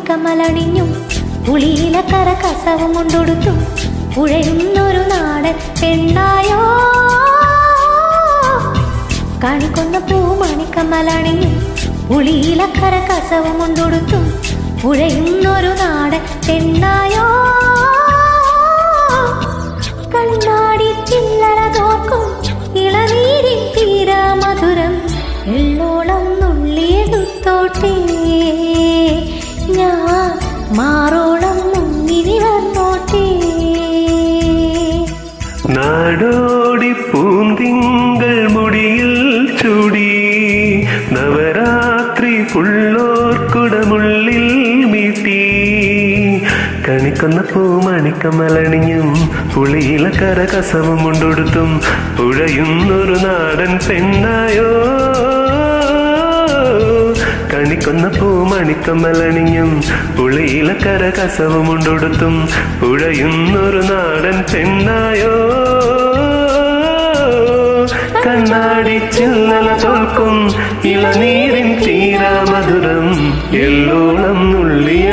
മണിക്കമലണിഞ്ഞും പുളിയില കര കസവും കൊണ്ടൊടുത്തു ഉഴയുന്നൊരു നാടൻ പെണ്ണായോ കാണിക്കൊന്ന പൂ മണിക്കമലണിഞ്ഞും പുളിയില കര കസവും കൊണ്ടൊടുത്തു ഉഴയുന്നൊരു നാടൻ പെണ്ണായോ കണ്ണാടി ചില്ലറ തോക്കും ഇളനീരിൻ തീരാ മധുരം എള്ളോളം നുള്ളിയെടുത്തോട്ടെ ഞാൻ മാറോളം മുങ്ങിനി വന്നോട്ടെ നാടോടി പൂന്തിങ്കൾ മുടിയിൽ ചൂടി നവരാത്രി പുള്ളോർക്കുടമുള്ളിൽ മീട്ടി കണിക്കൊന്ന പൂമണിക്കമലണിഞ്ഞും പുളിയില കര കസവും കൊണ്ടൊടുത്തും പുഴയുന്നൊരു നാടൻ പെണ്ണായോ കണിക്കൊന്ന പൂമണിക്കമലണിഞ്ഞും പുളിയില കര കസവും കൊണ്ടൊടുത്തും പുഴയുന്നൊരു നാടൻ പെണ്ണായോ കണ്ണാടി ചില്ലല തോൽക്കും ഇളനീരിൻ തീരാ മധുരം എല്ലോളം നുള്ളിയ